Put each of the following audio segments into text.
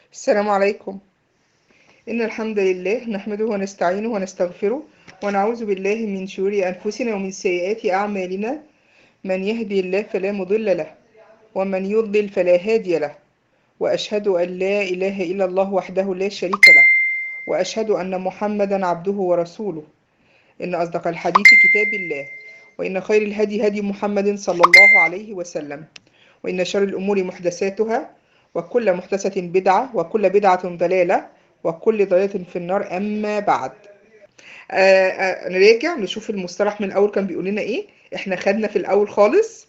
السلام عليكم إن الحمد لله نحمده ونستعينه ونستغفره ونعوذ بالله من شرور أنفسنا ومن سيئات أعمالنا من يهدي الله فلا مضل له ومن يضلل فلا هادي له وأشهد أن لا إله إلا الله وحده لا شريك له وأشهد أن محمدا عبده ورسوله إن أصدق الحديث كتاب الله وإن خير الهدي هدي محمد صلى الله عليه وسلم وإن شر الأمور محدثاتها وكل محدثة بدعة وكل بدعة ضلالة وكل ضلالة في النار أما بعد آه، آه، نراجع نشوف المصطلح من الأول كان بيقول لنا إيه إحنا خدنا في الأول خالص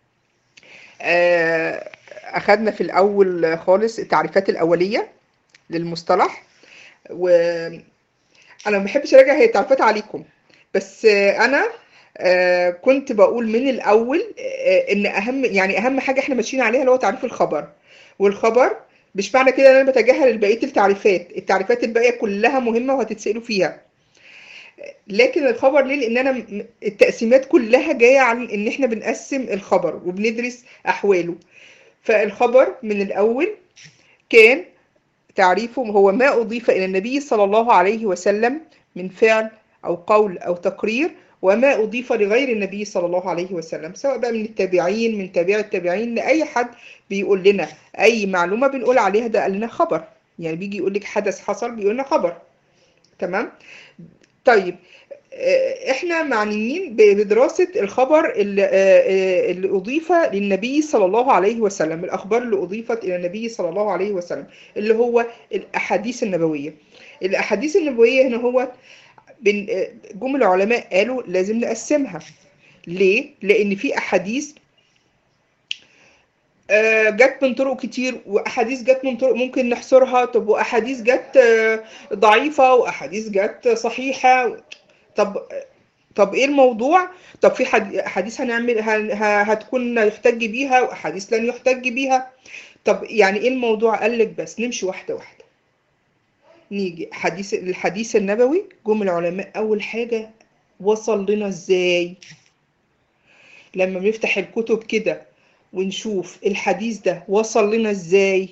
آه، أخدنا في الأول خالص التعريفات الأولية للمصطلح وأنا ما بحبش أراجع هي التعريفات عليكم بس آه، أنا آه، كنت بقول من الأول آه، إن أهم يعني أهم حاجة إحنا ماشيين عليها اللي هو تعريف الخبر والخبر مش معنى كده ان انا بتجاهل بقيه التعريفات التعريفات الباقيه كلها مهمه وهتتسالوا فيها لكن الخبر ليه لان انا م- التقسيمات كلها جايه عن ان احنا بنقسم الخبر وبندرس احواله فالخبر من الاول كان تعريفه هو ما اضيف الى النبي صلى الله عليه وسلم من فعل او قول او تقرير وما اضيف لغير النبي صلى الله عليه وسلم سواء بقى من التابعين من تابع التابعين لاي حد بيقول لنا اي معلومه بنقول عليها ده قال لنا خبر يعني بيجي يقول لك حدث حصل بيقول لنا خبر تمام طيب آه، احنا معنيين ب- بدراسة الخبر اللي, آه، آه، اللي أضيف للنبي صلى الله عليه وسلم الأخبار اللي أضيفت إلى النبي صلى الله عليه وسلم اللي هو الأحاديث النبوية الأحاديث النبوية هنا هو بن- آه، جم العلماء قالوا لازم نقسمها ليه؟ لأن في أحاديث آه، جت من طرق كتير واحاديث جت من طرق ممكن نحصرها طب واحاديث جت آه، ضعيفه واحاديث جت صحيحه طب طب ايه الموضوع طب في حد- احاديث هنعمل هن- ه- هتكون يحتج بيها واحاديث لن يحتج بيها طب يعني ايه الموضوع قال لك بس نمشي واحده واحده نيجي حديث الحديث النبوي جم العلماء اول حاجه وصل لنا ازاي لما بنفتح الكتب كده ونشوف الحديث ده وصل لنا ازاي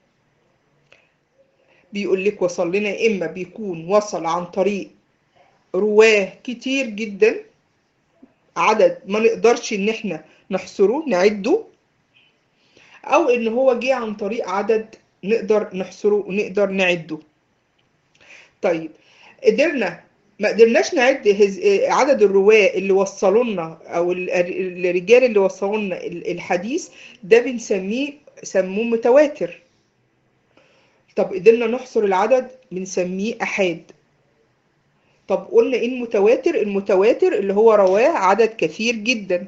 بيقول لك وصل لنا اما بيكون وصل عن طريق رواه كتير جدا عدد ما نقدرش ان احنا نحصره نعده او ان هو جه عن طريق عدد نقدر نحصره ونقدر نعده طيب قدرنا ما قدرناش نعد هز- عدد الرواة اللي وصلوا لنا او ال- الرجال اللي وصلوا لنا ال- الحديث ده بنسميه سموه متواتر طب قدرنا نحصر العدد بنسميه احاد طب قلنا ايه المتواتر المتواتر اللي هو رواه عدد كثير جدا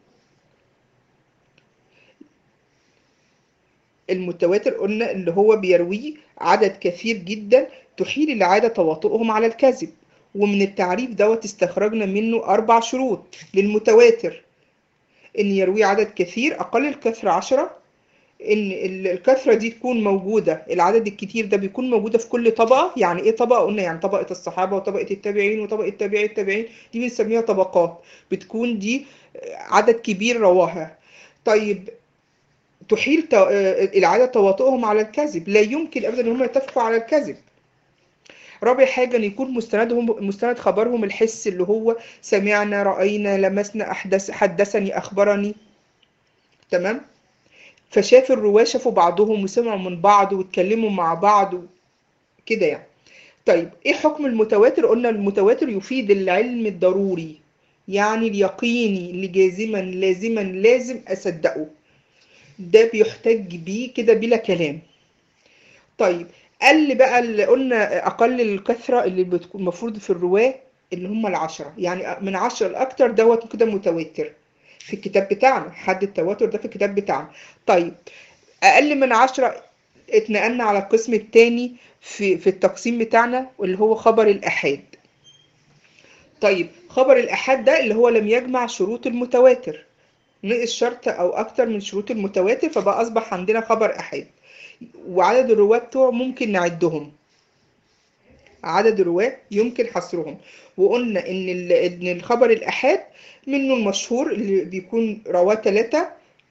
المتواتر قلنا اللي هو بيرويه عدد كثير جدا تحيل العادة تواطؤهم على الكذب ومن التعريف دوت استخرجنا منه أربع شروط للمتواتر إن يرويه عدد كثير أقل الكثرة عشرة إن ال- الكثرة دي تكون موجودة العدد الكتير ده بيكون موجودة في كل طبقة يعني إيه طبقة قلنا يعني طبقة الصحابة وطبقة التابعين وطبقة تابعي التابعين دي بنسميها طبقات بتكون دي عدد كبير رواها طيب تحيل تو- آه، العادة تواطؤهم على الكذب لا يمكن ابدا ان هم يتفقوا على الكذب رابع حاجة ان يكون مستندهم مستند خبرهم الحس اللي هو سمعنا رأينا لمسنا أحدث حدثني أخبرني تمام فشاف الرواة شافوا بعضهم وسمعوا من بعض واتكلموا مع بعض كده يعني طيب ايه حكم المتواتر قلنا المتواتر يفيد العلم الضروري يعني اليقيني اللي جازما لازما لازم أصدقه ده بيحتج بيه كده بلا كلام طيب قل بقى اللي قلنا اقل الكثره اللي بتكون المفروض في الرواه اللي هم العشرة يعني من عشرة لاكتر دوت كده متواتر في الكتاب بتاعنا حد التواتر ده في الكتاب بتاعنا طيب اقل من عشرة اتنقلنا على القسم التاني في في التقسيم بتاعنا واللي هو خبر الآحاد طيب خبر الآحاد ده اللي هو لم يجمع شروط المتواتر نقص شرط او اكتر من شروط المتواتر فبقى اصبح عندنا خبر احاد وعدد الرواة بتوعه ممكن نعدهم عدد الرواة يمكن حصرهم وقلنا ان ال- ان الخبر الاحاد منه المشهور اللي بيكون رواه ثلاثة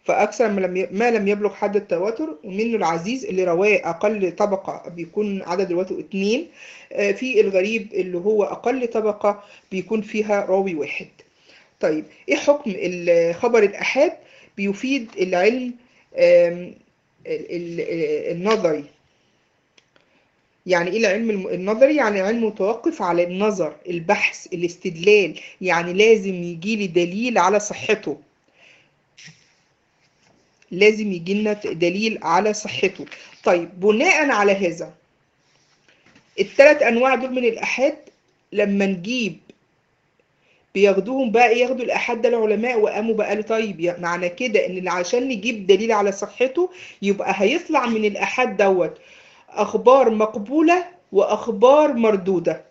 فأكثر ما لم ما لم يبلغ حد التواتر ومنه العزيز اللي رواه أقل طبقة بيكون عدد رواته اتنين في الغريب اللي هو أقل طبقة بيكون فيها راوي واحد طيب إيه حكم خبر الأحاد بيفيد العلم النظري يعني ايه العلم النظري يعني علم متوقف على النظر البحث الاستدلال يعني لازم يجي لي دليل على صحته لازم يجي لنا دليل على صحته طيب بناء على هذا الثلاث انواع دول من الاحاد لما نجيب بياخدوهم بقى ايه ياخدوا الاحاد ده العلماء وقاموا بقى قالوا طيب معنى كده ان عشان نجيب دليل على صحته يبقى هيطلع من الاحاد دوت اخبار مقبوله واخبار مردوده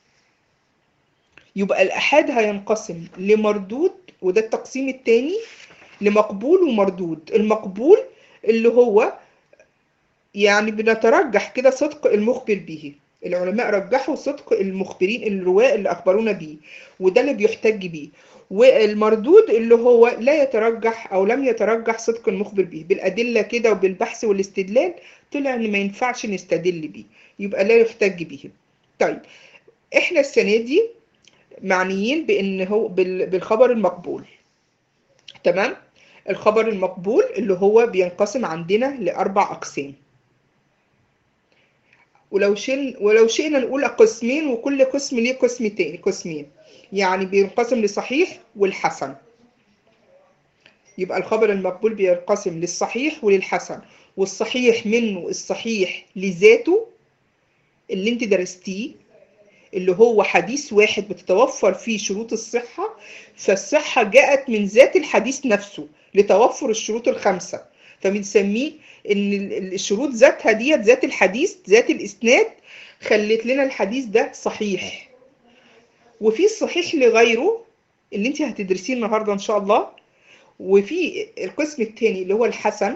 يبقى الاحاد هينقسم لمردود وده التقسيم الثاني لمقبول ومردود المقبول اللي هو يعني بنترجح كده صدق المخبر به العلماء رجحوا صدق المخبرين الرواة اللي أخبرونا بيه وده اللي بيحتج بيه والمردود اللي هو لا يترجح أو لم يترجح صدق المخبر به بالأدلة كده وبالبحث والاستدلال طلع إن ما ينفعش نستدل بيه يبقى لا يحتج به طيب إحنا السنة دي معنيين بإن هو بالخبر المقبول تمام الخبر المقبول اللي هو بينقسم عندنا لأربع أقسام ولو شئنا ولو شئنا نقول قسمين وكل قسم ليه قسم تاني قسمين يعني بينقسم لصحيح والحسن يبقى الخبر المقبول بينقسم للصحيح وللحسن والصحيح منه الصحيح لذاته اللي انت درستيه اللي هو حديث واحد بتتوفر فيه شروط الصحة فالصحة جاءت من ذات الحديث نفسه لتوفر الشروط الخمسة فبنسميه ان الشروط ذاتها ديت ذات الحديث ذات الاسناد خلت لنا الحديث ده صحيح وفي الصحيح لغيره اللي انت هتدرسيه النهارده ان شاء الله وفي القسم الثاني اللي هو الحسن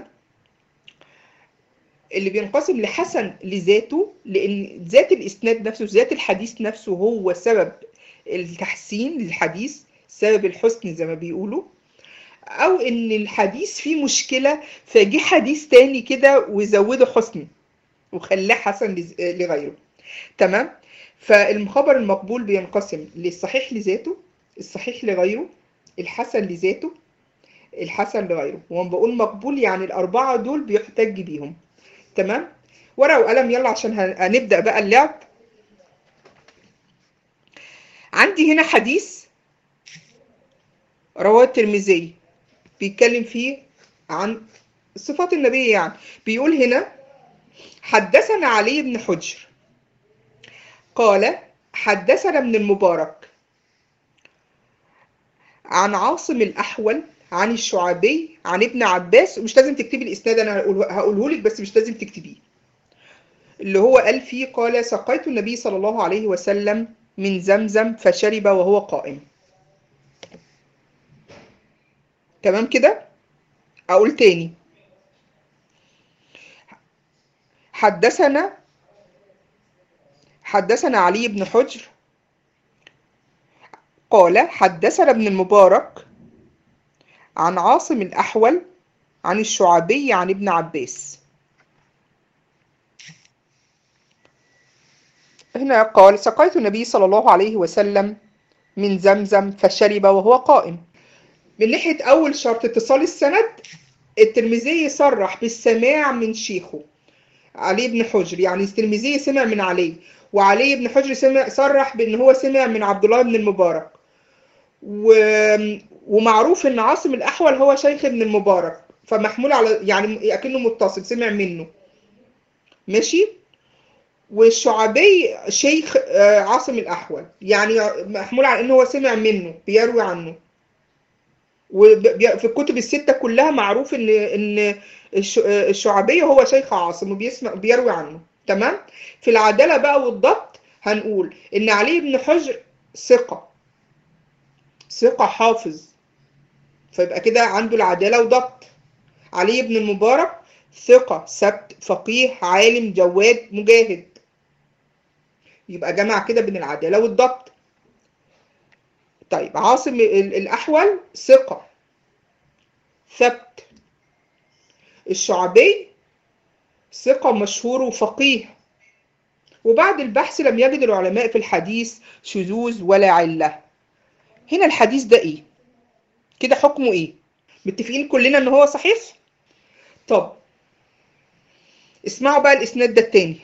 اللي بينقسم لحسن لذاته لان ذات الاسناد نفسه ذات الحديث نفسه هو سبب التحسين للحديث سبب الحسن زي ما بيقولوا او ان الحديث فيه مشكله فجه حديث تاني كده وزوده حسن وخلاه حسن لغيره تمام فالخبر المقبول بينقسم للصحيح لذاته الصحيح لغيره الحسن لذاته الحسن لغيره وأنا بقول مقبول يعني الأربعة دول بيحتج بيهم تمام ورقة وقلم يلا عشان هنبدأ بقى اللعب عندي هنا حديث رواه الترمذي بيتكلم فيه عن صفات النبي يعني بيقول هنا حدثنا علي بن حجر قال حدثنا ابن المبارك عن عاصم الأحول عن الشعبي عن ابن عباس مش لازم تكتبي الإسناد أنا هقوله لك بس مش لازم تكتبيه اللي هو قال فيه قال سقيت النبي صلى الله عليه وسلم من زمزم فشرب وهو قائم تمام كده اقول تاني حدثنا حدثنا علي بن حجر قال حدثنا ابن المبارك عن عاصم الأحول عن الشعبي عن ابن عباس هنا قال سقيت النبي صلى الله عليه وسلم من زمزم فشرب وهو قائم من ناحية أول شرط اتصال السند الترمذي صرح بالسماع من شيخه علي بن حجر يعني الترمذي سمع من علي وعلي بن حجر سمع صرح بأن هو سمع من عبد الله بن المبارك و... ومعروف أن عاصم الأحول هو شيخ ابن المبارك فمحمول على يعني أكنه متصل سمع منه ماشي والشعبي شيخ عاصم الأحول يعني محمول على أنه هو سمع منه بيروي عنه وفي الكتب الستة كلها معروف ان ان الشعبية هو شيخ عاصم وبيسمع بيروي عنه تمام في العدالة بقى والضبط هنقول ان علي بن حجر ثقة ثقة حافظ فيبقى كده عنده العدالة وضبط علي بن المبارك ثقة سبت فقيه عالم جواد مجاهد يبقى جمع كده بين العدالة والضبط طيب عاصم الأحول ثقة ثبت الشعبي ثقة مشهور وفقيه وبعد البحث لم يجد العلماء في الحديث شذوذ ولا علة هنا الحديث ده ايه كده حكمه ايه متفقين كلنا ان هو صحيح طب اسمعوا بقى الاسناد ده التاني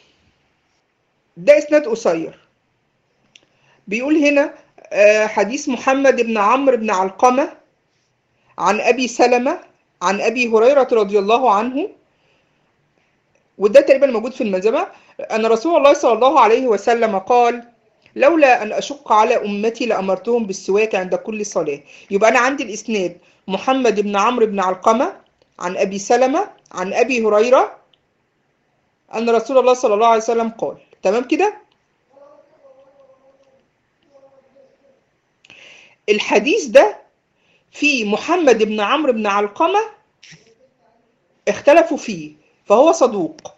ده اسناد قصير بيقول هنا آه، حديث محمد بن عمرو بن علقمة عن أبي سلمة عن أبي هريرة رضي الله عنه وده تقريبا موجود في الملزمة أن رسول الله صلى الله عليه وسلم قال لولا أن أشق على أمتي لأمرتهم بالسواك عند كل صلاة يبقى أنا عندي الإسناد محمد بن عمرو بن علقمة عن أبي سلمة عن أبي هريرة أن رسول الله صلى الله عليه وسلم قال تمام كده الحديث ده في محمد بن عمرو بن علقمة اختلفوا فيه فهو صدوق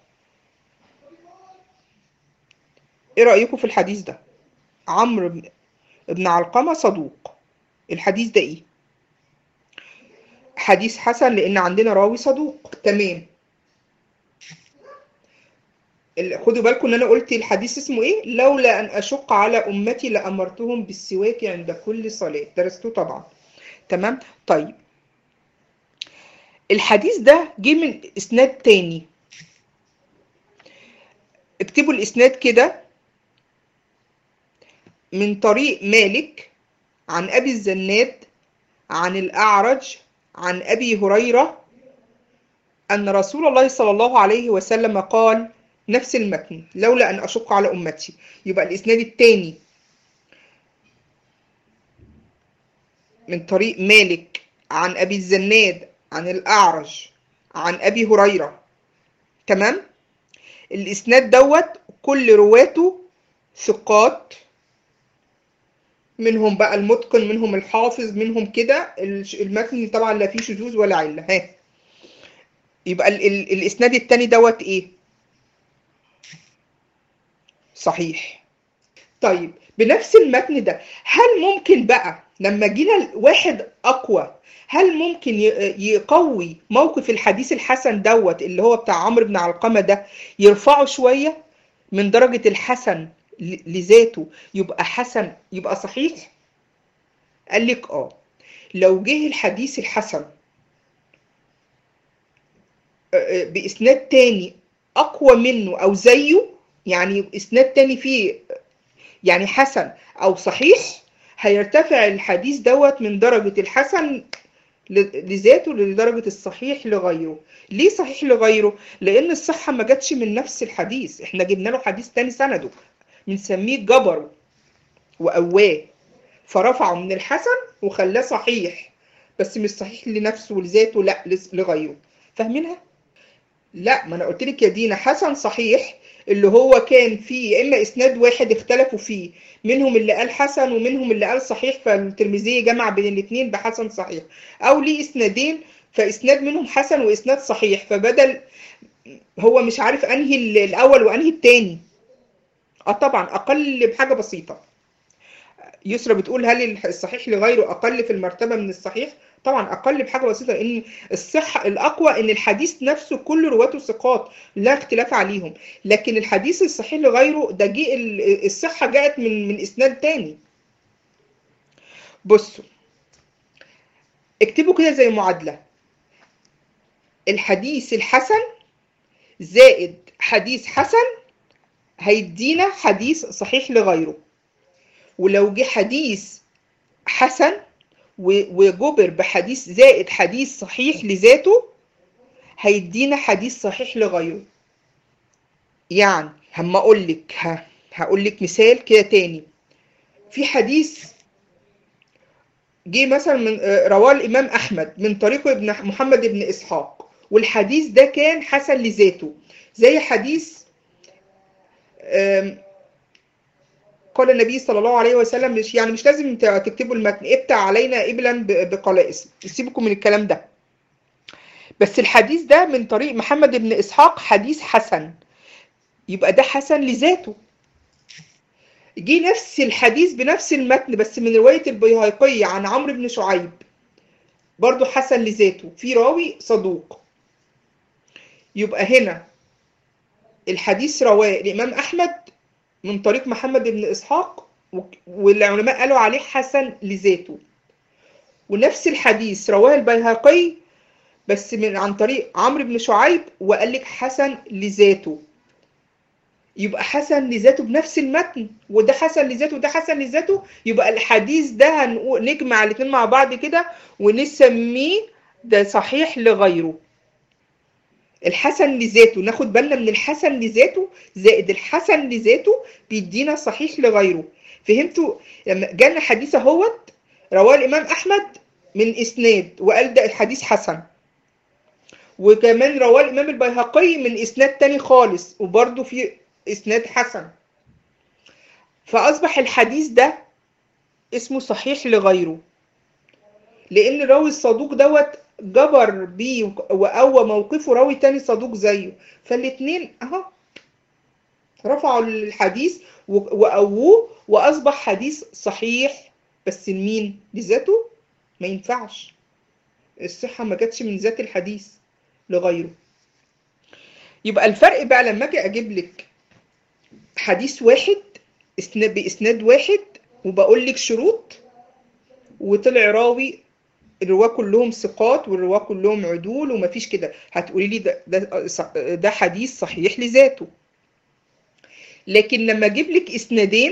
ايه رأيكم في الحديث ده عمرو بن- بن علقمة صدوق الحديث ده ايه حديث حسن لان عندنا راوي صدوق تمام ال- خدوا بالكم ان انا قلت الحديث اسمه ايه لولا ان اشق على امتي لامرتهم بالسواك عند كل صلاة درستوه طبعا تمام طيب الحديث ده جه من اسناد تاني اكتبوا الاسناد كده من طريق مالك عن ابي الزناد عن الاعرج عن ابي هريره ان رسول الله صلى الله عليه وسلم قال نفس المتن لولا ان اشق على امتي يبقى الاسناد الثاني من طريق مالك عن ابي الزناد عن الاعرج عن ابي هريره تمام الاسناد دوت كل رواته ثقات منهم بقى المتقن منهم الحافظ منهم كده الش- المتن طبعا لا فيه شذوذ ولا عله ها يبقى ال ال الاسناد التاني دوت ايه صحيح طيب بنفس المتن ده هل ممكن بقى لما جينا واحد اقوى هل ممكن ي- يقوي موقف الحديث الحسن دوت اللي هو بتاع عمرو بن علقمه ده يرفعه شويه من درجه الحسن ل- لذاته يبقى حسن يبقى صحيح قال لك اه لو جه الحديث الحسن آه، آه، باسناد تاني اقوى منه او زيه يعني اسناد تاني فيه يعني حسن او صحيح هيرتفع الحديث دوت من درجة الحسن ل- لذاته لدرجة الصحيح لغيره ليه صحيح لغيره لان الصحة ما جاتش من نفس الحديث احنا جبنا له حديث تاني سنده بنسميه جبره وقواه فرفعه من الحسن وخلاه صحيح بس مش صحيح لنفسه ولذاته لا لس- لغيره فاهمينها لا ما انا قلت لك يا دينا حسن صحيح اللي هو كان فيه يا اما اسناد واحد اختلفوا فيه منهم اللي قال حسن ومنهم اللي قال صحيح فالترمذي جمع بين الاثنين بحسن صحيح او ليه اسنادين فاسناد منهم حسن واسناد صحيح فبدل هو مش عارف انهي ال- الاول وانهي التاني اه طبعا اقل بحاجه بسيطه يسرا بتقول هل الصحيح لغيره اقل في المرتبه من الصحيح طبعا اقل بحاجه بسيطه لان الصحه الاقوى ان الحديث نفسه كل رواته ثقات لا اختلاف عليهم لكن الحديث الصحيح لغيره ده جه ال- الصحه جاءت من من اسناد تاني بصوا اكتبوا كده زي معادله الحديث الحسن زائد حديث حسن هيدينا حديث صحيح لغيره ولو جه حديث حسن و- وجبر بحديث زائد حديث صحيح لذاته هيدينا حديث صحيح لغيره يعني هم اقول لك ها هقول لك مثال كده تاني في حديث جه مثلا من آه، رواه الامام احمد من طريق ابن محمد بن اسحاق والحديث ده كان حسن لذاته زي حديث آم، قال النبي صلى الله عليه وسلم مش يعني مش لازم ت- تكتبوا المتن ابتع علينا ابلا ب- بقلائس سيبكم من الكلام ده بس الحديث ده من طريق محمد بن اسحاق حديث حسن يبقى ده حسن لذاته جه نفس الحديث بنفس المتن بس من رواية البيهقي عن عمرو بن شعيب برضو حسن لذاته في راوي صدوق يبقى هنا الحديث رواه الإمام أحمد من طريق محمد بن إسحاق والعلماء قالوا عليه حسن لذاته ونفس الحديث رواه البيهقي بس من عن طريق عمرو بن شعيب وقال لك حسن لذاته يبقى حسن لذاته بنفس المتن وده حسن لذاته وده حسن لذاته يبقى الحديث ده هنقول نجمع الاثنين مع بعض كده ونسميه ده صحيح لغيره الحسن لذاته ناخد بالنا من الحسن لذاته زائد الحسن لذاته بيدينا صحيح لغيره فهمتوا لما جانا حديث اهوت رواه الامام احمد من اسناد وقال ده الحديث حسن وكمان رواه الامام البيهقي من اسناد تاني خالص وبرده في اسناد حسن فاصبح الحديث ده اسمه صحيح لغيره لان الراوي الصدوق دوت جبر بيه وقوى موقفه راوي تاني صدوق زيه فالاتنين اهو رفعوا الحديث وقووه واصبح حديث صحيح بس لمين لذاته ما ينفعش الصحه ما جاتش من ذات الحديث لغيره يبقى الفرق بقى لما اجي اجيب لك حديث واحد اسناد باسناد واحد وبقول لك شروط وطلع راوي الرواه كلهم ثقات والرواه كلهم عدول ومفيش كده هتقولي لي ده, ده ده حديث صحيح لذاته لكن لما اجيب لك اسنادين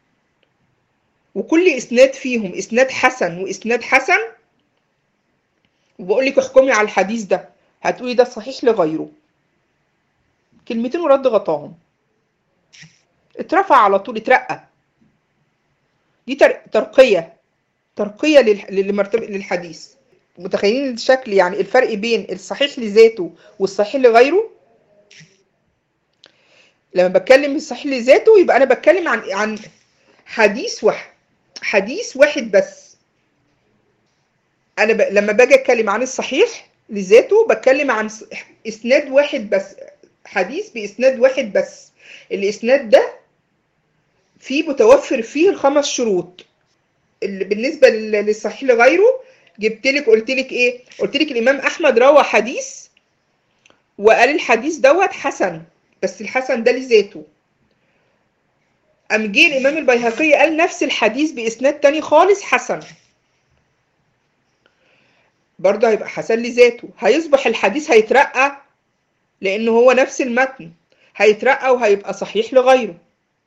وكل اسناد فيهم اسناد حسن واسناد حسن وبقول لك احكمي على الحديث ده هتقولي ده صحيح لغيره كلمتين ورد غطاهم اترفع على طول اترقى دي ترقيه ترقيه لمرتبه للحديث متخيلين الشكل يعني الفرق بين الصحيح لذاته والصحيح لغيره لما بتكلم الصحيح لذاته يبقى انا بتكلم عن عن حديث واحد حديث واحد بس انا ب... لما باجي اتكلم عن الصحيح لذاته بتكلم عن اسناد واحد بس حديث باسناد واحد بس الاسناد ده فيه متوفر فيه الخمس شروط اللي بالنسبه للصحيح لغيره جبت لك قلت لك ايه قلت لك الامام احمد روى حديث وقال الحديث دوت حسن بس الحسن ده لذاته قام جه الامام البيهقي قال نفس الحديث باسناد تاني خالص حسن برضه هيبقى حسن لذاته هيصبح الحديث هيترقى لان هو نفس المتن هيترقى وهيبقى صحيح لغيره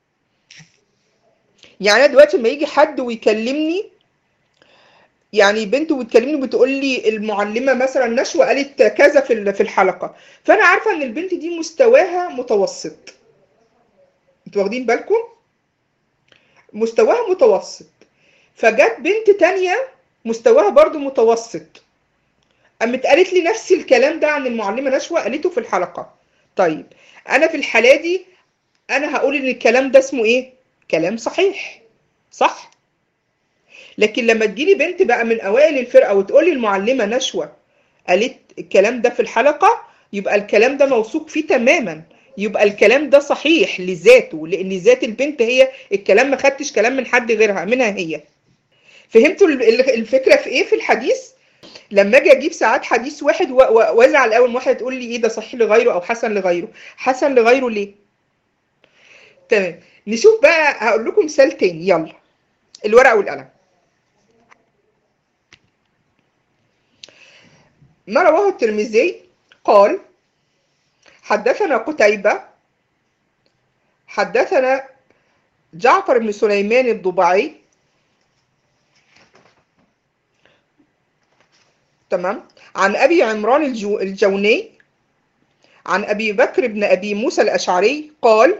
يعني انا دلوقتي لما يجي حد ويكلمني يعني بنت وتكلمني بتقول لي المعلمه مثلا نشوى قالت كذا في في الحلقه فانا عارفه ان البنت دي مستواها متوسط انتوا واخدين بالكم مستواها متوسط فجت بنت تانية مستواها برضو متوسط قامت قالت لي نفس الكلام ده عن المعلمه نشوى قالته في الحلقه طيب انا في الحاله دي انا هقول ان الكلام ده اسمه ايه كلام صحيح صح لكن لما تجيلي بنت بقى من اوائل الفرقه وتقول لي المعلمه نشوى قالت الكلام ده في الحلقه يبقى الكلام ده موثوق فيه تماما يبقى الكلام ده صحيح لذاته لان ذات البنت هي الكلام ما خدتش كلام من حد غيرها منها هي فهمتوا الفكره في ايه في الحديث لما اجي اجيب ساعات حديث واحد وازعل اول واحده تقول لي ايه ده صحيح لغيره او حسن لغيره حسن لغيره ليه تمام نشوف بقى هقول لكم مثال تاني يلا الورقه والقلم ما رواه الترمذي قال حدثنا قتيبة حدثنا جعفر بن سليمان الضبعي تمام عن أبي عمران الجو الجوني عن أبي بكر بن أبي موسى الأشعري قال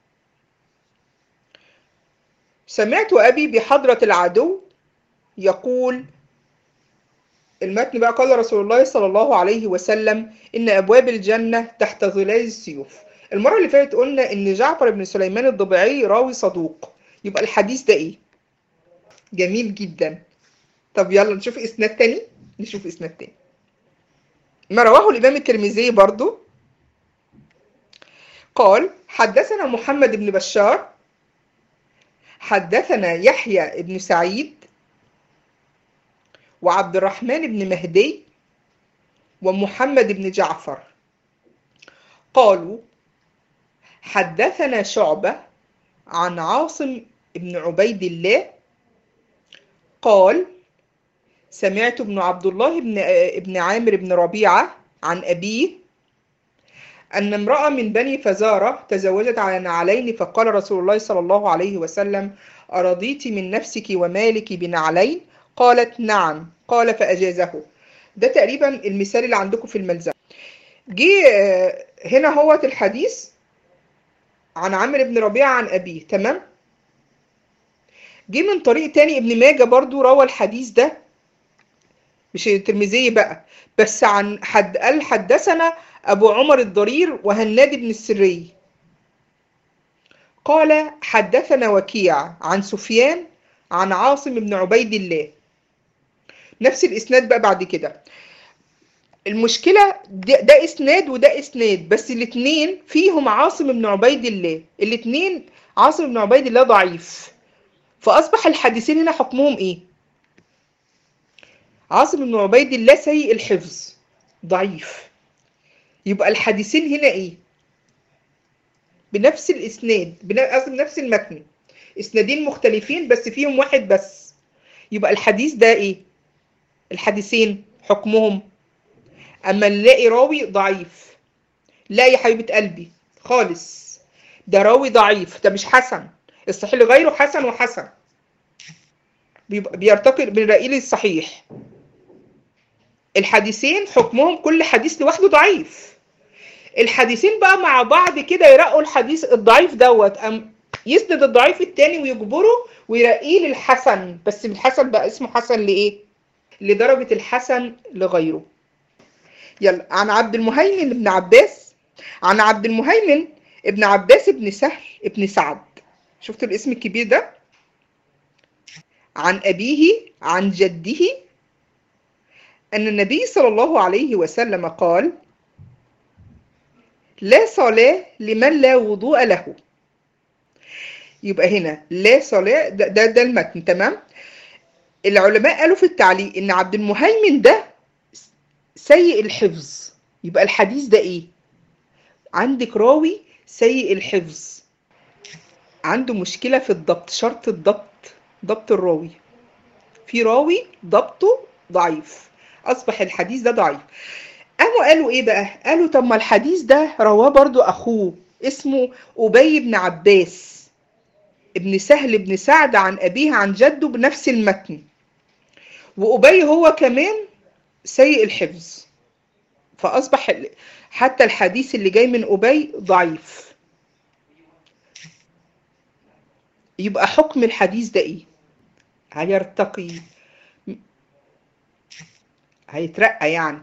سمعت أبي بحضرة العدو يقول المتن بقى قال رسول الله صلى الله عليه وسلم إن أبواب الجنة تحت ظلال السيوف المرة اللي فاتت قلنا إن جعفر بن سليمان الضبعي راوي صدوق يبقى الحديث ده إيه؟ جميل جدا طب يلا نشوف إسناد تاني نشوف إسناد تاني ما رواه الإمام الترمذي برضو قال حدثنا محمد بن بشار حدثنا يحيى بن سعيد وعبد الرحمن بن مهدي ومحمد بن جعفر قالوا حدثنا شعبة عن عاصم بن عبيد الله قال سمعت ابن عبد الله بن ابن عامر بن ربيعة عن أبيه أن امرأة من بني فزارة تزوجت على نعلين فقال رسول الله صلى الله عليه وسلم أرضيت من نفسك ومالك بنعلين قالت نعم قال فأجازه ده تقريبا المثال اللي عندكم في الملزمة جه آه، هنا هوت الحديث عن عمرو بن ربيعة عن أبيه تمام جه من طريق تاني ابن ماجه برضو روى الحديث ده مش الترمذي بقى بس عن حد قال حدثنا أبو عمر الضرير وهناد بن السري قال حدثنا وكيع عن سفيان عن عاصم بن عبيد الله نفس الإسناد بقى بعد كده المشكلة ده, ده إسناد وده إسناد بس الاتنين فيهم عاصم بن عبيد الله الاتنين عاصم بن عبيد الله ضعيف فأصبح الحديثين هنا حكمهم إيه؟ عاصم بن عبيد الله سيء الحفظ ضعيف يبقى الحديثين هنا إيه؟ بنفس الإسناد بن- قصدي بنفس المتن إسنادين مختلفين بس فيهم واحد بس يبقى الحديث ده إيه؟ الحديثين حكمهم اما نلاقي راوي ضعيف لا يا حبيبه قلبي خالص ده راوي ضعيف ده مش حسن الصحيح لغيره حسن وحسن بيبقى- بيرتقي من رأي الصحيح الحديثين حكمهم كل حديث لوحده ضعيف الحديثين بقى مع بعض كده يرقوا الحديث الضعيف دوت أم يسند الضعيف التاني ويجبره ويرقيه للحسن بس الحسن بقى اسمه حسن لإيه؟ لدرجة الحسن لغيره يلا عن عبد المهيمن بن عباس عن عبد المهيمن ابن عباس بن سهل ابن سعد شفتوا الاسم الكبير ده عن أبيه عن جده أن النبي صلى الله عليه وسلم قال لا صلاة لمن لا وضوء له يبقى هنا لا صلاة ده, ده, ده المتن تمام العلماء قالوا في التعليق ان عبد المهيمن ده سيء الحفظ يبقى الحديث ده ايه عندك راوي سيء الحفظ عنده مشكلة في الضبط شرط الضبط ضبط الراوي في راوي ضبطه ضعيف اصبح الحديث ده ضعيف قاموا قالوا ايه بقى قالوا طب ما الحديث ده رواه برضو اخوه اسمه ابي بن عباس ابن سهل بن سعد عن ابيه عن جده بنفس المتن وابي هو كمان سيء الحفظ فاصبح ال- حتى الحديث اللي جاي من ابي ضعيف يبقى حكم الحديث ده ايه هيرتقي هيترقى يعني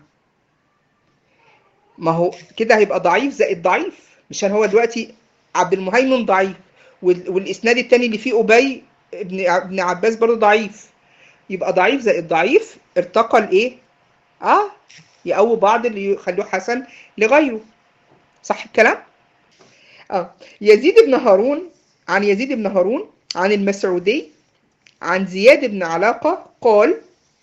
ما هو كده هيبقى ضعيف زائد ضعيف مشان هو دلوقتي عبد المهيمن ضعيف وال- والاسناد التاني اللي فيه ابي ابن ابن عباس برضه ضعيف يبقى ضعيف زائد ضعيف ارتقى لايه اه يقوي بعض اللي يخلوه حسن لغيره صح الكلام اه يزيد بن هارون عن يزيد بن هارون عن المسعودي عن زياد بن علاقة قال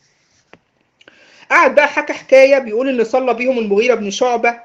قعد بقى حكى حكاية بيقول إن صلى بيهم المغيرة بن شعبة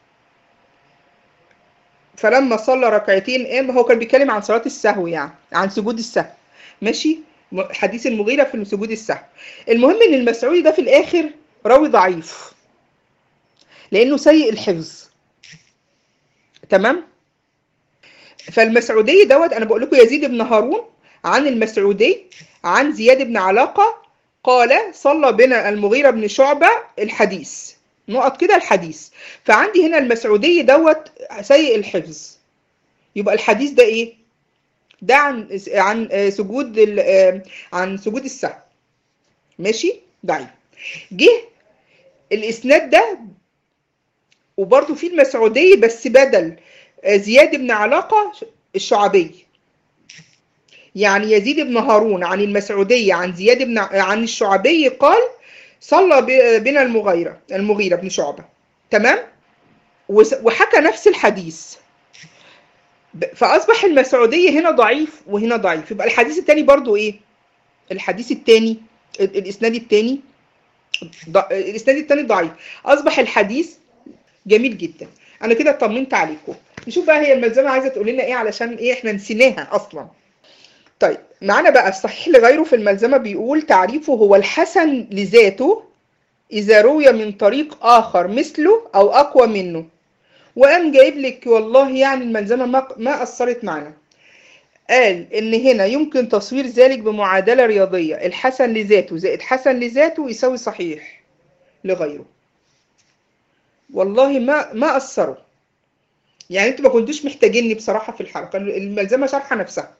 فلما صلى ركعتين قام هو كان بيتكلم عن صلاة السهو يعني عن سجود السهو ماشي م- حديث المغيرة في سجود السهو المهم إن المسعودي ده في الآخر راوي ضعيف لأنه سيء الحفظ تمام فالمسعودي دوت أنا بقول لكم يزيد بن هارون عن المسعودي عن زياد بن علاقة قال صلى بنا المغيرة بن شعبة الحديث نقط كده الحديث فعندي هنا المسعودي دوت سيء الحفظ يبقى الحديث ده ايه ده عن عن آه، سجود ال- آه، عن سجود السهو ماشي ضعيف جه الاسناد ده وبرده في المسعودي بس بدل آه، زياد بن علاقة الشعبي يعني يزيد بن هارون عن المسعودي عن زياد بن عن الشعبي قال صلى ب- بنا المغيرة المغيرة بن شعبة تمام وس- وحكى نفس الحديث ب- فأصبح المسعودي هنا ضعيف وهنا ضعيف يبقى الحديث التاني برضو إيه الحديث التاني ال- الإسناد التاني ض- الإسناد التاني ضعيف أصبح الحديث جميل جدا انا كده طمنت عليكم نشوف بقى هي الملزمه عايزه تقول لنا ايه علشان ايه احنا نسيناها اصلا طيب معانا بقى الصحيح لغيره في الملزمه بيقول تعريفه هو الحسن لذاته اذا روي من طريق اخر مثله او اقوى منه وقام جايب لك والله يعني الملزمه ما ما اثرت معانا قال ان هنا يمكن تصوير ذلك بمعادله رياضيه الحسن لذاته زائد حسن لذاته يساوي صحيح لغيره والله ما ما اثروا يعني انتوا ما كنتوش محتاجيني بصراحه في الحلقه الملزمه شارحه نفسها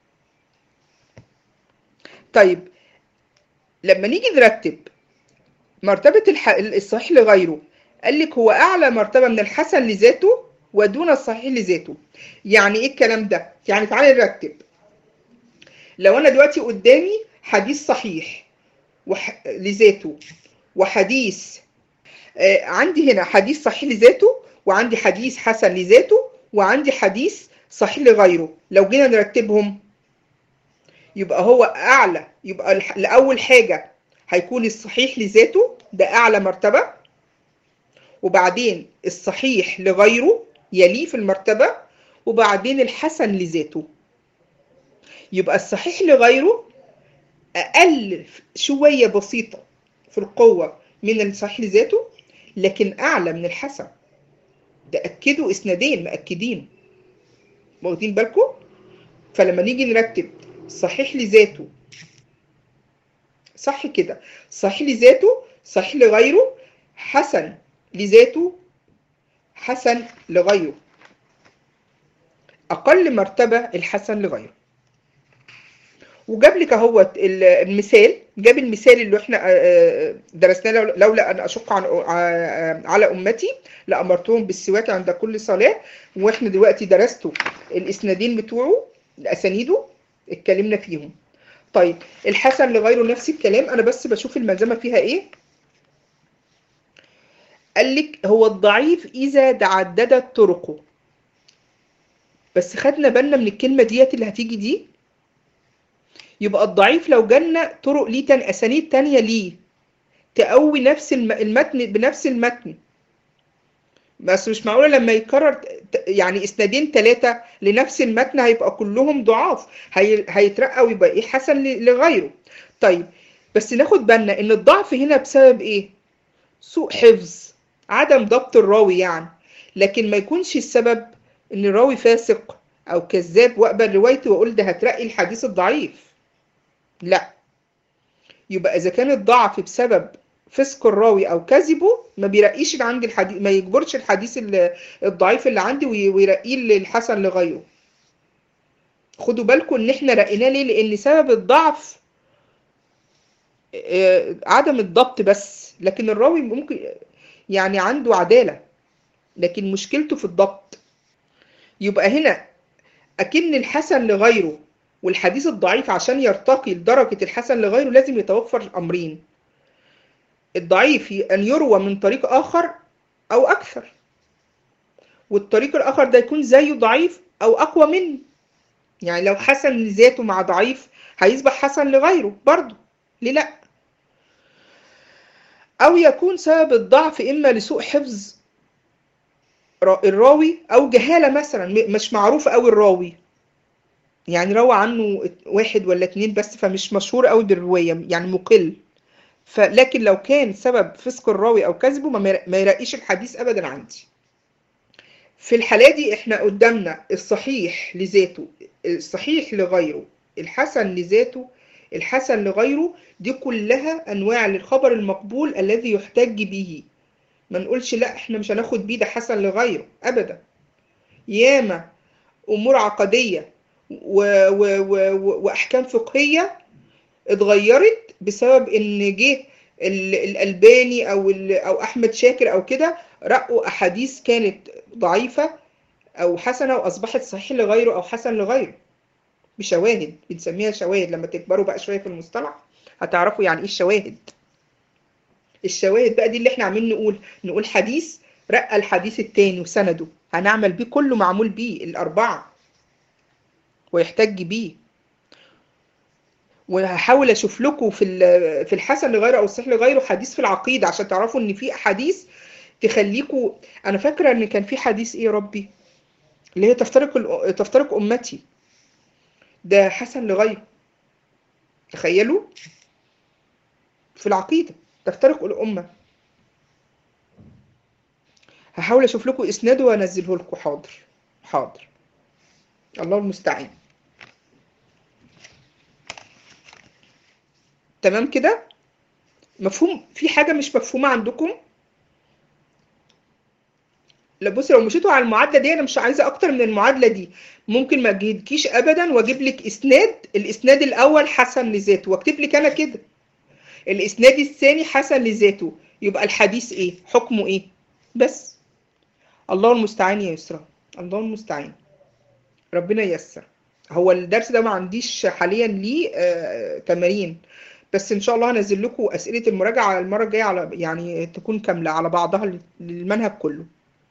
طيب لما نيجي نرتب مرتبه الح... الصحيح لغيره قال لك هو اعلى مرتبه من الحسن لذاته ودون الصحيح لذاته يعني ايه الكلام ده يعني تعالى نرتب لو انا دلوقتي قدامي حديث صحيح وح... لذاته وحديث آه عندي هنا حديث صحيح لذاته وعندي حديث حسن لذاته وعندي حديث صحيح لغيره لو جينا نرتبهم يبقى هو اعلى يبقى لاول حاجه هيكون الصحيح لذاته ده اعلى مرتبه وبعدين الصحيح لغيره يليه في المرتبة وبعدين الحسن لذاته يبقى الصحيح لغيره أقل شوية بسيطة في القوة من الصحيح لذاته لكن أعلى من الحسن ده أكدوا إسنادين مأكدين واخدين بالكم فلما نيجي نرتب صحيح لذاته صح كده صحيح لذاته صحيح لغيره حسن لذاته حسن لغيره أقل مرتبة الحسن لغيره وجاب لك اهوت المثال جاب المثال اللي احنا درسناه لولا ان اشق عن على امتي لامرتهم بالسواك عند كل صلاه واحنا دلوقتي درستوا الاسنادين بتوعه الاسانيده اتكلمنا فيهم طيب الحسن لغيره نفس الكلام انا بس بشوف الملزمه فيها ايه قال لك هو الضعيف إذا تعددت طرقه بس خدنا بالنا من الكلمة ديت اللي هتيجي دي يبقى الضعيف لو جالنا طرق ليه تاني أسانيد تانية ليه تقوي نفس المتن بنفس المتن بس مش معقولة لما يكرر يعني اسنادين ثلاثة لنفس المتن هيبقى كلهم ضعاف هي... هيترقى ويبقى ايه حسن لغيره طيب بس ناخد بالنا ان الضعف هنا بسبب ايه سوء حفظ عدم ضبط الراوي يعني لكن ما يكونش السبب ان الراوي فاسق او كذاب واقبل روايته واقول ده هترقي الحديث الضعيف لا يبقى اذا كان الضعف بسبب فسق الراوي او كذبه ما بيرقيش اللي عندي الحديث ما يجبرش الحديث الضعيف اللي عندي ويرقيه للحسن لغيره خدوا بالكم ان احنا رقيناه ليه لان سبب الضعف عدم الضبط بس لكن الراوي ممكن يعني عنده عدالة لكن مشكلته في الضبط يبقى هنا أكن الحسن لغيره والحديث الضعيف عشان يرتقي لدرجة الحسن لغيره لازم يتوفر أمرين الضعيف أن يروى من طريق آخر أو أكثر والطريق الآخر ده يكون زيه ضعيف أو أقوى منه يعني لو حسن لذاته مع ضعيف هيصبح حسن لغيره برضه ليه لأ أو يكون سبب الضعف إما لسوء حفظ الراوي أو جهالة مثلا مش معروف أوي الراوي يعني روى عنه واحد ولا اتنين بس فمش مشهور أوي بالرواية يعني مقل فلكن لو كان سبب فسق الراوي أو كذبه ما يرقيش الحديث أبدا عندي في الحالة دي احنا قدامنا الصحيح لذاته الصحيح لغيره الحسن لذاته الحسن لغيره دي كلها انواع للخبر المقبول الذي يحتج به ما نقولش لا احنا مش هناخد بيه ده حسن لغيره ابدا ياما امور عقديه و و و واحكام فقهيه اتغيرت بسبب ان جه الالباني او او احمد شاكر او كده رقوا احاديث كانت ضعيفه او حسنه واصبحت صحيح لغيره او حسن لغيره بشواهد بنسميها شواهد لما تكبروا بقى شويه في المصطلح هتعرفوا يعني ايه الشواهد الشواهد بقى دي اللي احنا عاملين نقول نقول حديث رقى الحديث التاني وسنده هنعمل بيه كله معمول بيه الاربعه ويحتج بيه وهحاول اشوف لكم في في الحسن لغيره او الصحيح لغيره حديث في العقيده عشان تعرفوا ان في احاديث تخليكوا انا فاكره ان كان في حديث ايه يا ربي اللي هي تفترق ال- تفترق امتي ده حسن لغيره تخيلوا في العقيده تفترق الامه هحاول اشوف لكم اسناده وانزله لكم حاضر حاضر الله المستعان تمام كده مفهوم في حاجه مش مفهومه عندكم لا بص لو مشيتوا على المعادله دي انا مش عايزه اكتر من المعادله دي ممكن ما اجيبكيش ابدا واجيب لك اسناد الاسناد الاول حسن لذاته واكتب لك انا كده الاسناد الثاني حسن لذاته يبقى الحديث ايه حكمه ايه بس الله المستعان يا يسرا الله المستعان ربنا ييسر هو الدرس ده ما عنديش حاليا ليه آه تمارين بس ان شاء الله هنزل لكم اسئله المراجعه المره الجايه على يعني تكون كامله على بعضها للمنهج كله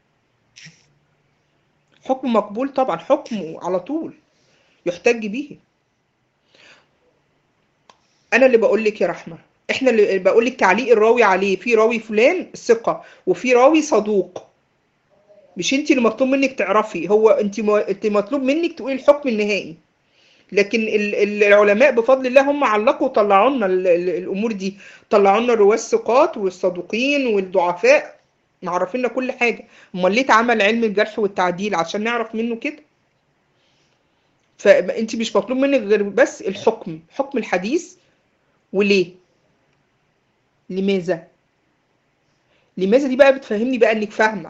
حكم مقبول طبعا حكمه على طول يحتج به انا اللي بقول لك يا رحمه احنا اللي بقول لك تعليق الراوي عليه في راوي فلان ثقه وفي راوي صدوق مش انت اللي مطلوب منك تعرفي هو انت م... انت مطلوب منك تقولي الحكم النهائي لكن ال... ال- العلماء بفضل الله هم علقوا وطلعوا لنا ال... ال- الامور دي طلعوا لنا الرواه الثقات والصدوقين والضعفاء معرفين لنا كل حاجه امال ليه اتعمل علم الجرح والتعديل عشان نعرف منه كده فانت مش مطلوب منك غير بس الحكم حكم الحديث وليه لماذا لماذا دي بقى بتفهمني بقى انك فاهمه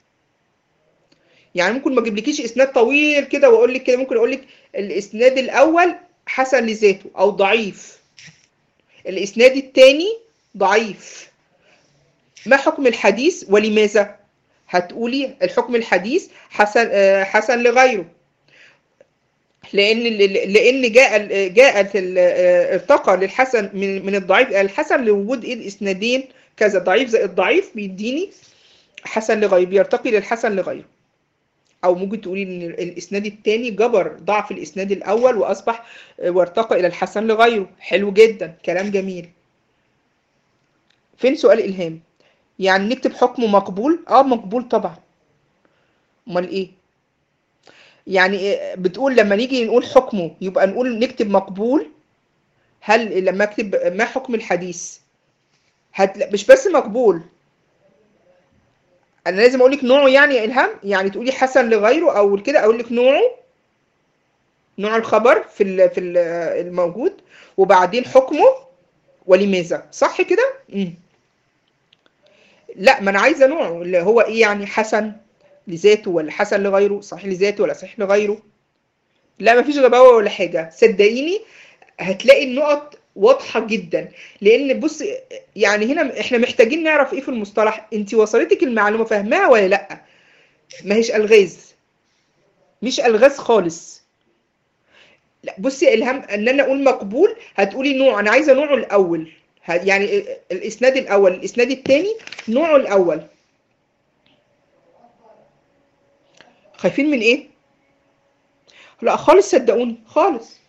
يعني ممكن ما اجيبلكيش اسناد طويل كده واقول لك كده ممكن اقول لك الاسناد الاول حسن لذاته او ضعيف الاسناد الثاني ضعيف ما حكم الحديث ولماذا هتقولي الحكم الحديث حسن آه، حسن لغيره لان لان جاء جاءت ال- آه، ارتقى للحسن من من الضعيف الى الحسن لوجود ايه الاسنادين كذا ضعيف زائد ضعيف بيديني حسن لغيره بيرتقي للحسن لغيره او ممكن تقولي ان الاسناد الثاني جبر ضعف الاسناد الاول واصبح آه، وارتقى الى الحسن لغيره حلو جدا كلام جميل فين سؤال الهام يعني نكتب حكم مقبول اه مقبول طبعا امال ايه يعني إيه؟ بتقول لما نيجي نقول حكمه يبقى نقول نكتب مقبول هل لما اكتب ما حكم الحديث هت... مش بس مقبول انا لازم اقول لك نوعه يعني يا الهام يعني تقولي حسن لغيره او كده اقول لك نوعه نوع الخبر في ال... في ال- الموجود وبعدين حكمه ولماذا صح كده امم لا ما انا عايزه نوعه اللي هو ايه يعني حسن لذاته ولا حسن لغيره صحيح لذاته ولا صحيح لغيره لا ما فيش غباوه ولا حاجه صدقيني هتلاقي النقط واضحه جدا لان بص يعني هنا احنا محتاجين نعرف ايه في المصطلح انت وصلتك المعلومه فاهماها ولا لا ما هيش الغاز مش الغاز خالص لا بصي يا الهام ان انا اقول مقبول هتقولي نوع انا عايزه نوعه الاول ه- يعني الاسناد الاول الاسناد الثاني نوعه الاول خايفين من ايه لا خالص صدقوني خالص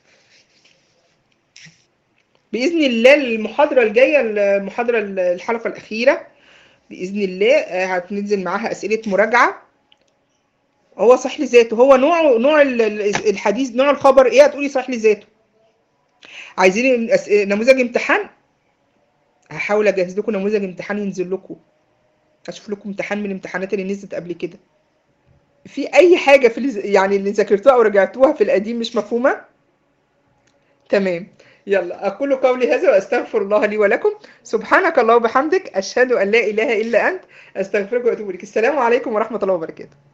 باذن الله المحاضره الجايه المحاضره الحلقه الاخيره باذن الله آه، هتنزل معاها اسئله مراجعه هو صح لذاته هو نوع نوع ال- ال- الحديث نوع الخبر ايه هتقولي صح لذاته عايزين أس- نموذج امتحان هحاول اجهز لكم نموذج امتحان ينزل لكم اشوف لكم امتحان من الامتحانات اللي نزلت قبل كده في اي حاجه في اللي يعني اللي ذاكرتوها او رجعتوها في القديم مش مفهومه تمام يلا اقول قولي هذا واستغفر الله لي ولكم سبحانك اللهم وبحمدك اشهد ان لا اله الا انت استغفرك واتوب اليك السلام عليكم ورحمه الله وبركاته